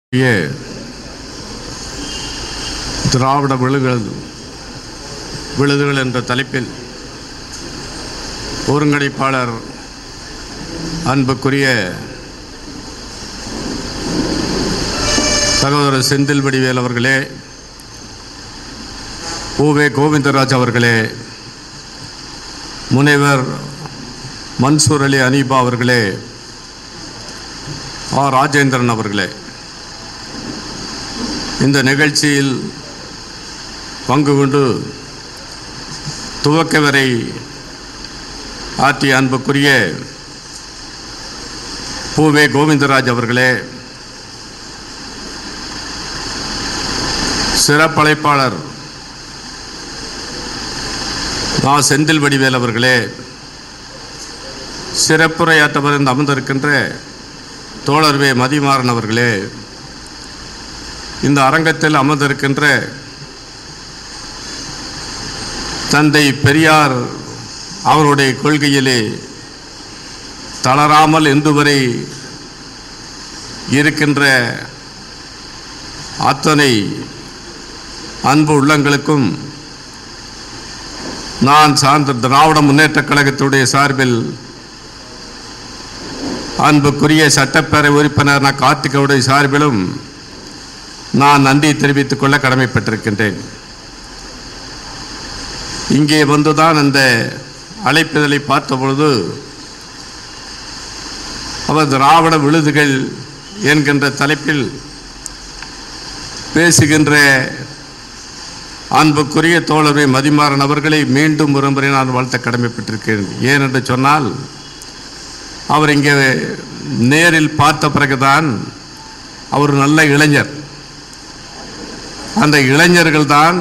இய திராவிட விழுதுகள் விழுதுகள் என்ற தலைப்பில் ஒருங்கிணைப்பாளர் அன்புக்குரிய சகோதரர் செந்தில் வடிவேல் அவர்களே பூவே கோவிந்தராஜ் அவர்களே முனைவர் மன்சூர் அலி அனீபா அவர்களே ஆர் ராஜேந்திரன் அவர்களே இந்த நிகழ்ச்சியில் பங்கு கொண்டு துவக்க வரை ஆற்றிய அன்புக்குரிய பூவே கோவிந்தராஜ் அவர்களே சிறப்பழைப்பாளர் நா செந்தில் வடிவேல் அவர்களே சிறப்புரையாற்ற வந்து அமர்ந்திருக்கின்ற தோழர் வே மதிமாறன் அவர்களே இந்த அரங்கத்தில் அமர்ந்திருக்கின்ற தந்தை பெரியார் அவருடைய கொள்கையிலே தளராமல் இன்று வரை இருக்கின்ற அத்தனை அன்பு உள்ளங்களுக்கும் நான் சார்ந்த திராவிட முன்னேற்றக் கழகத்துடைய சார்பில் அன்புக்குரிய சட்டப்பேரவை உறுப்பினர் நான் கார்த்திகவுடைய சார்பிலும் நான் நன்றி தெரிவித்துக் கொள்ள கடமைப்பட்டிருக்கின்றேன் இங்கே வந்துதான் அந்த அழைப்புதலை பார்த்த பொழுது அவர் திராவிட விழுதுகள் என்கின்ற தலைப்பில் பேசுகின்ற அன்புக்குரிய தோழரை மதிமாறன் அவர்களை மீண்டும் ஒரு முறை நான் வாழ்த்த கடமைப்பட்டிருக்கிறேன் ஏனென்று சொன்னால் அவர் இங்கே நேரில் பார்த்த பிறகுதான் அவர் நல்ல இளைஞர் அந்த இளைஞர்கள் தான்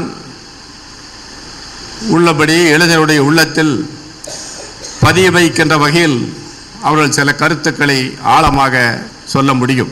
உள்ளபடி இளைஞருடைய உள்ளத்தில் பதிய வைக்கின்ற வகையில் அவர்கள் சில கருத்துக்களை ஆழமாக சொல்ல முடியும்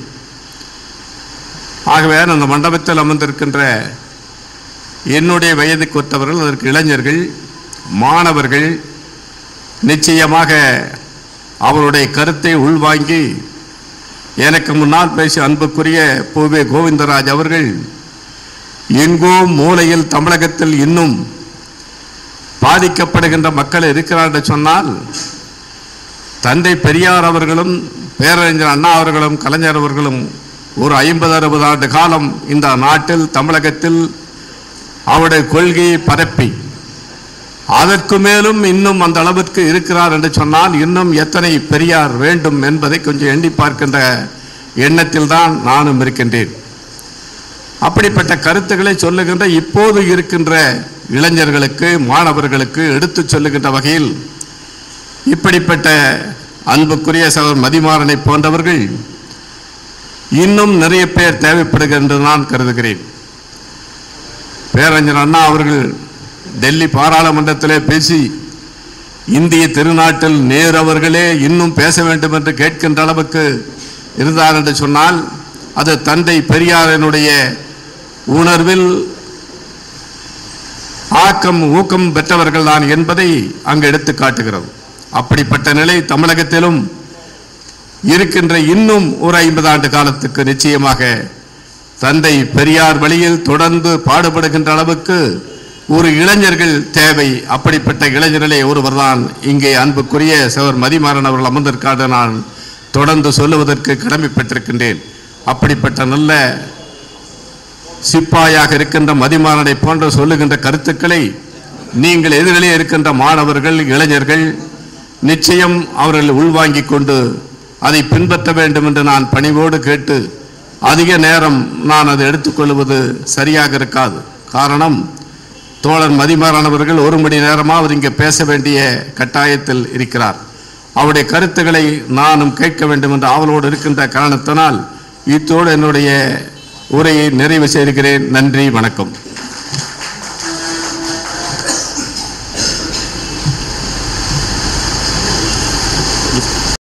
ஆகவே அந்த மண்டபத்தில் அமர்ந்திருக்கின்ற என்னுடைய வயதுக்கு ஒத்தவர்கள் அதற்கு இளைஞர்கள் மாணவர்கள் நிச்சயமாக அவருடைய கருத்தை உள்வாங்கி எனக்கு முன்னால் பேசிய அன்புக்குரிய பூவே கோவிந்தராஜ் அவர்கள் எங்கோ மூலையில் தமிழகத்தில் இன்னும் பாதிக்கப்படுகின்ற மக்கள் இருக்கிறார் என்று சொன்னால் தந்தை பெரியார் அவர்களும் பேரறிஞர் அண்ணா அவர்களும் கலைஞர் அவர்களும் ஒரு ஐம்பது அறுபது ஆண்டு காலம் இந்த நாட்டில் தமிழகத்தில் அவருடைய கொள்கையை பரப்பி அதற்கு மேலும் இன்னும் அந்த அளவிற்கு இருக்கிறார் என்று சொன்னால் இன்னும் எத்தனை பெரியார் வேண்டும் என்பதை கொஞ்சம் எண்ணி பார்க்கின்ற எண்ணத்தில் தான் நானும் இருக்கின்றேன் அப்படிப்பட்ட கருத்துக்களை சொல்லுகின்ற இப்போது இருக்கின்ற இளைஞர்களுக்கு மாணவர்களுக்கு எடுத்துச் சொல்லுகின்ற வகையில் இப்படிப்பட்ட அன்புக்குரிய சகோதரர் மதிமாறனை போன்றவர்கள் இன்னும் நிறைய பேர் தேவைப்படுகிறது என்று நான் கருதுகிறேன் பேரறிஞர் அண்ணா அவர்கள் டெல்லி பாராளுமன்றத்திலே பேசி இந்திய திருநாட்டில் நேரு அவர்களே இன்னும் பேச வேண்டும் என்று கேட்கின்ற அளவுக்கு இருந்தார் என்று சொன்னால் அது தந்தை பெரியாரினுடைய உணர்வில் ஆக்கம் ஊக்கம் பெற்றவர்கள் தான் என்பதை அங்கு எடுத்து காட்டுகிறது அப்படிப்பட்ட நிலை தமிழகத்திலும் இருக்கின்ற இன்னும் ஒரு ஐம்பது ஆண்டு காலத்துக்கு நிச்சயமாக தந்தை பெரியார் வழியில் தொடர்ந்து பாடுபடுகின்ற அளவுக்கு ஒரு இளைஞர்கள் தேவை அப்படிப்பட்ட இளைஞர்களே ஒருவர்தான் இங்கே அன்புக்குரிய சவர் மதிமாறன் அவர்கள் அமர்ந்திருக்காத நான் தொடர்ந்து சொல்லுவதற்கு கடமைப்பட்டிருக்கின்றேன் அப்படிப்பட்ட நல்ல சிப்பாயாக இருக்கின்ற மதிமாறனை போன்ற சொல்லுகின்ற கருத்துக்களை நீங்கள் எதிரிலே இருக்கின்ற மாணவர்கள் இளைஞர்கள் நிச்சயம் அவர்கள் உள்வாங்கிக் கொண்டு அதை பின்பற்ற வேண்டும் என்று நான் பணிவோடு கேட்டு அதிக நேரம் நான் அதை எடுத்துக்கொள்வது சரியாக இருக்காது காரணம் தோழர் மதிமாறானவர்கள் ஒரு மணி நேரமாவது இங்கே பேச வேண்டிய கட்டாயத்தில் இருக்கிறார் அவருடைய கருத்துக்களை நானும் கேட்க வேண்டும் என்ற ஆவலோடு இருக்கின்ற காரணத்தினால் இத்தோடு என்னுடைய உரையை நிறைவு செய்கிறேன் நன்றி வணக்கம்